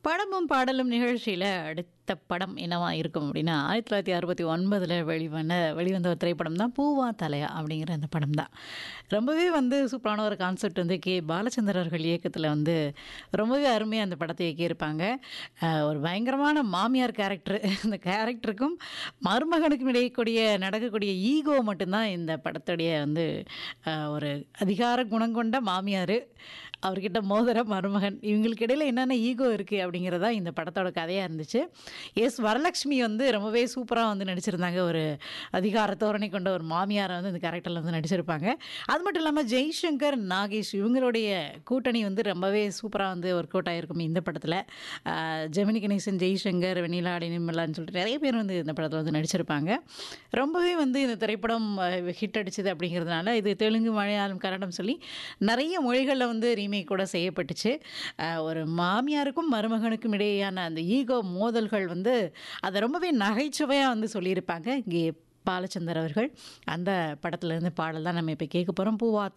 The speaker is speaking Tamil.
படமும் பாடலும் நிகழ்ச்சியில் அடுத்த படம் என்னவா இருக்கும் அப்படின்னா ஆயிரத்தி தொள்ளாயிரத்தி அறுபத்தி ஒன்பதில் வெளிவந்த வெளிவந்த ஒரு திரைப்படம் தான் பூவா தலையா அப்படிங்கிற அந்த படம் தான் ரொம்பவே வந்து சூப்பரான ஒரு கான்செப்ட் வந்து கே பாலச்சந்தர் அவர்கள் இயக்கத்தில் வந்து ரொம்பவே அருமையாக அந்த படத்தை இயக்கியிருப்பாங்க அஹ் ஒரு பயங்கரமான மாமியார் கேரக்டர் இந்த கேரக்டருக்கும் மருமகனுக்கும் இடையக்கூடிய நடக்கக்கூடிய ஈகோ மட்டும்தான் இந்த படத்துடைய வந்து அஹ், ஒரு அதிகார குணம் கொண்ட மாமியார் அவர்கிட்ட மோதிர மருமகன் இவங்களுக்கு இடையில என்னென்ன ஈகோ இருக்குது அப்படிங்கிறதா இந்த படத்தோட கதையாக இருந்துச்சு எஸ் வரலட்சுமி வந்து ரொம்பவே சூப்பராக வந்து நடிச்சிருந்தாங்க ஒரு அதிகார தோரணை கொண்ட ஒரு மாமியாரை வந்து இந்த கேரக்டரில் வந்து நடிச்சிருப்பாங்க அது மட்டும் இல்லாமல் ஜெய்சங்கர் நாகேஷ் இவங்களுடைய கூட்டணி வந்து ரொம்பவே சூப்பராக வந்து ஒர்க் அவுட் ஆகிருக்கும் இந்த படத்தில் ஜெமினி கணேசன் ஜெய்சங்கர் வெண்ணிலாடி நிர்மலான்னு சொல்லிட்டு நிறைய பேர் வந்து இந்த படத்தில் வந்து நடிச்சிருப்பாங்க ரொம்பவே வந்து இந்த திரைப்படம் ஹிட் அடிச்சது அப்படிங்கிறதுனால இது தெலுங்கு மலையாளம் கன்னடம் சொல்லி நிறைய மொழிகளில் வந்து ரீமேக் கூட செய்யப்பட்டுச்சு அஹ் ஒரு மாமியாருக்கும் மருமகனுக்கும் இடையேயான அந்த ஈகோ மோதல்கள் வந்து அதை ரொம்பவே நகைச்சுவையாக வந்து சொல்லியிருப்பாங்க இங்கே பாலச்சந்தர் அவர்கள் அந்த படத்துல இருந்து பாடல் தான் நம்ம இப்போ கேட்க போகிறோம் பூவா